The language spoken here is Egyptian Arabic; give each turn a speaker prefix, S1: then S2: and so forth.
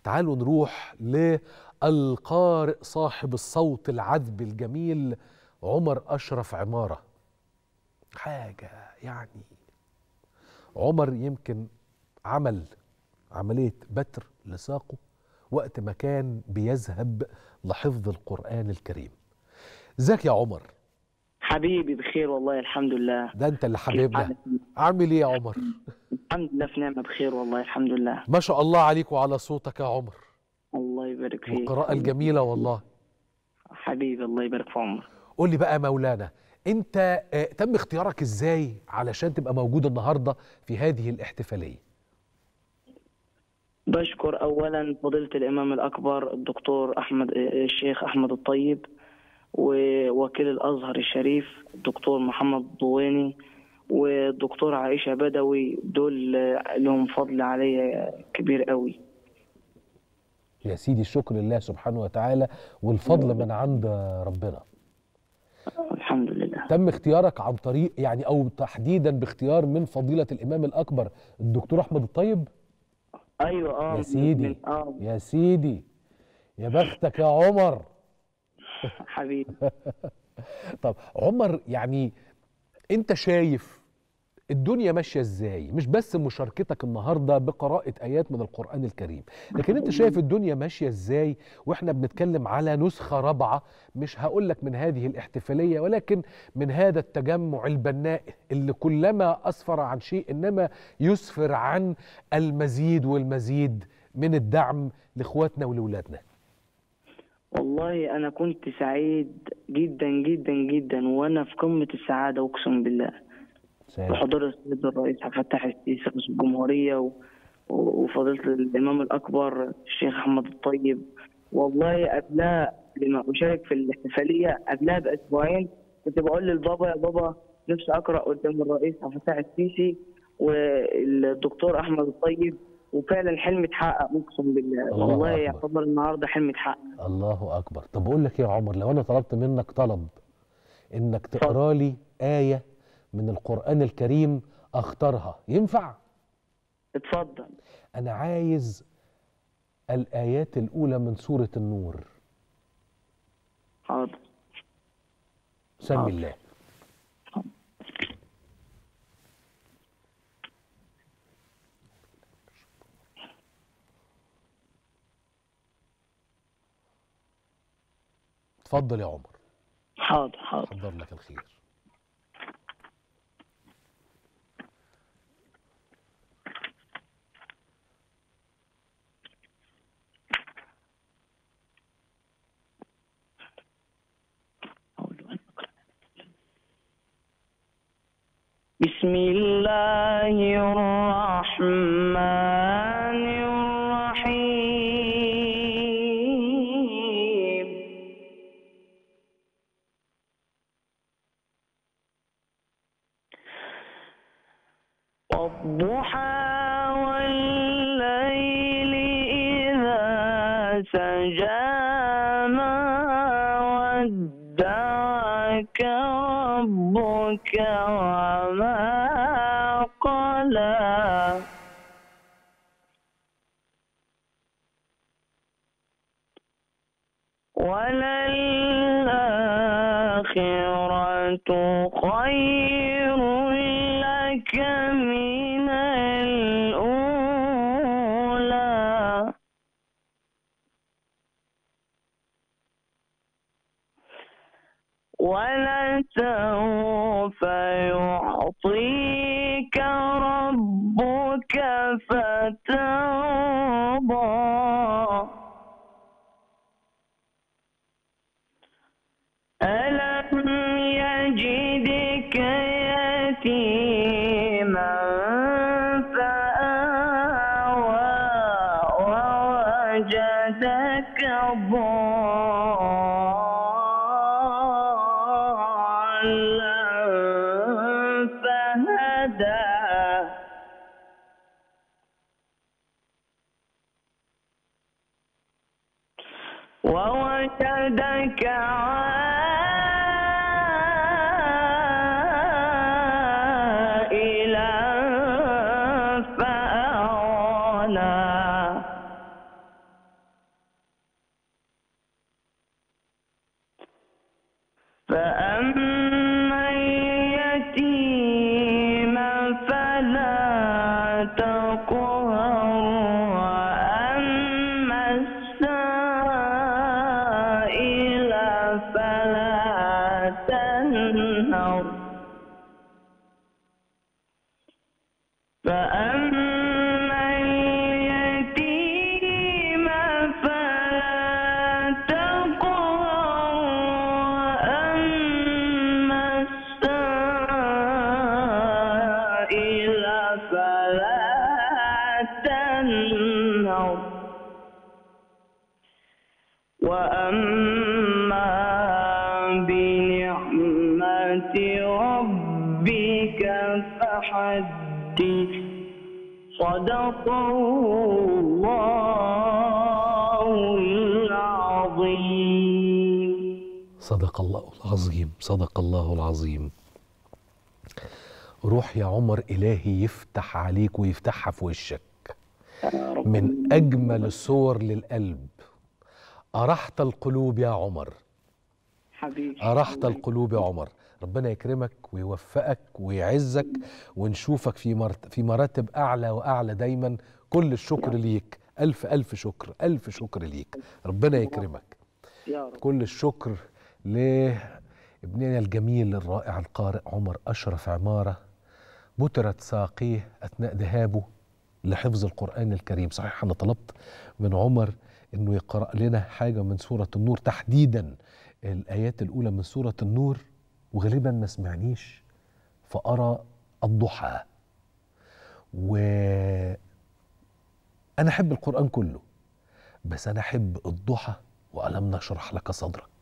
S1: تعالوا نروح للقارئ صاحب الصوت العذب الجميل عمر أشرف عمارة حاجة يعني عمر يمكن عمل عملية بتر لساقه وقت ما كان بيذهب لحفظ القرآن الكريم ازيك يا عمر
S2: حبيبي بخير والله الحمد لله
S1: ده انت اللي حبيبنا
S2: حالك؟
S1: عامل ايه يا عمر
S2: الحمد لله في نعمة بخير والله الحمد لله
S1: ما شاء الله عليك وعلى صوتك يا عمر
S2: الله يبارك فيك
S1: والقراءة الجميلة والله
S2: حبيبي الله يبارك في عمرك
S1: قول لي بقى مولانا انت آه، تم اختيارك ازاي علشان تبقى موجود النهارده في هذه الاحتفاليه
S2: بشكر أولا فضيلة الإمام الأكبر الدكتور أحمد الشيخ أحمد الطيب ووكيل الأزهر الشريف الدكتور محمد ضويني والدكتور عائشة بدوي دول لهم فضل علي كبير قوي
S1: يا سيدي الشكر لله سبحانه وتعالى والفضل من عند ربنا
S2: الحمد لله
S1: تم اختيارك عن طريق يعني او تحديدا باختيار من فضيله الامام الاكبر الدكتور احمد الطيب
S2: أيوة آه
S1: يا سيدي
S2: من- آه
S1: يا سيدي يا بختك يا عمر
S2: حبيبي
S1: طب عمر يعني انت شايف الدنيا ماشيه ازاي مش بس مشاركتك النهارده بقراءه ايات من القران الكريم لكن انت شايف الدنيا ماشيه ازاي واحنا بنتكلم على نسخه رابعه مش هقول لك من هذه الاحتفاليه ولكن من هذا التجمع البناء اللي كلما اسفر عن شيء انما يسفر عن المزيد والمزيد من الدعم لاخواتنا ولولادنا
S2: والله أنا كنت سعيد جدا جدا جدا وأنا في قمة السعادة أقسم بالله بحضور السيد الرئيس عبد الفتاح السيسي رئيس الجمهورية و- وفضيلة الإمام الأكبر الشيخ أحمد الطيب والله قبلها لما أشارك في الاحتفالية قبلها بأسبوعين كنت بقول للبابا يا بابا نفسي أقرأ قدام الرئيس عبد الفتاح السيسي والدكتور أحمد الطيب وفعلا حلمي اتحقق أقسم بالله
S1: الله
S2: والله
S1: أكبر.
S2: يعتبر النهارده حلمي اتحقق
S1: الله اكبر طب اقول لك إيه يا عمر لو انا طلبت منك طلب انك تقرا لي ايه من القران الكريم اختارها ينفع
S2: اتفضل
S1: انا عايز الايات الاولى من سوره النور
S2: حاضر
S1: سمي
S2: حاضر.
S1: الله اتفضل يا عمر
S2: حاضر حاضر
S1: حضر لك الخير
S2: بسم الله الرحمن الرحيم والضحى والليل إذا سجى ما ودعك ربك وما قلى وللآخرة خير لك من الأولى ولسوف يعطيك ربك فترضى ألم يجدك يتيما فآوى ووجدك ضالا فهدى ووجدك عائلا فأغنى فأما اليتيم فلا تقهر وأما السائل فلا تنهر فأما اليتيم فلا تقهر وأما السائل فلا تنهر وأما بنعمة ربك فحدث صدق الله العظيم
S1: صدق الله العظيم صدق الله العظيم روح يا عمر إلهي يفتح عليك ويفتحها في وشك
S2: يا رب
S1: من أجمل الصور للقلب أرحت القلوب يا عمر
S2: حبيبي
S1: أرحت القلوب يا عمر ربنا يكرمك ويوفقك ويعزك ونشوفك في مرت في مراتب أعلى وأعلى دايما كل الشكر ليك ألف ألف شكر ألف شكر ليك ربنا يكرمك
S2: يا رب
S1: كل الشكر لابننا الجميل الرائع القارئ عمر أشرف عمارة بترت ساقيه أثناء ذهابه لحفظ القرآن الكريم صحيح أنا طلبت من عمر أنه يقرأ لنا حاجة من سورة النور تحديدا الآيات الأولى من سورة النور وغالبا ما سمعنيش فأرى الضحى و أنا أحب القرآن كله بس أنا أحب الضحى وألم نشرح لك صدرك